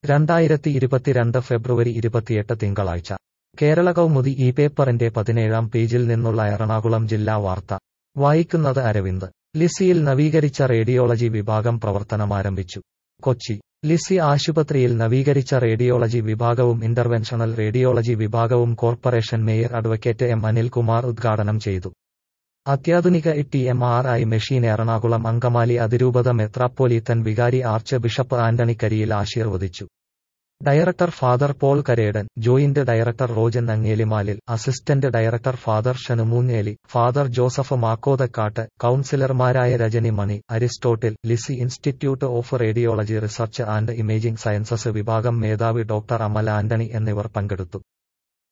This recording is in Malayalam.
രണ്ടായിരത്തി ഇരുപത്തിരണ്ട് ഫെബ്രുവരി ഇരുപത്തിയെട്ട് തിങ്കളാഴ്ച കേരള കൗമുദി ഈ പേപ്പറിന്റെ പതിനേഴാം പേജിൽ നിന്നുള്ള എറണാകുളം ജില്ലാ വാർത്ത വായിക്കുന്നത് അരവിന്ദ് ലിസിയിൽ നവീകരിച്ച റേഡിയോളജി വിഭാഗം പ്രവർത്തനമാരംഭിച്ചു കൊച്ചി ലിസി ആശുപത്രിയിൽ നവീകരിച്ച റേഡിയോളജി വിഭാഗവും ഇന്റർവെൻഷണൽ റേഡിയോളജി വിഭാഗവും corporation mayor advocate M Anilkumar ഉദ്ഘാടനം ചെയ്തു അത്യാധുനിക T M R I machine Ernakulam Angamaly അതിരൂപത മെത്രാപ്പോലീത്തൻ വികാരി ആർച്ച് ബിഷപ്പ് ആന്റണി കരിയിൽ ആശീർവദിച്ചു director father Paul Karedan joint director Rojan Angelimalil assistant director father Shanumoonneli father Joseph Makkothakkat കൌൺസിലർമാരായ Rajani Mani Aristotle Lisie Institute of Radiology Research and Imaging Sciences വിഭാഗം മേധാവി ഡോക്ടർ അമൽ ആന്റണി എന്നിവർ പങ്കെടുത്തു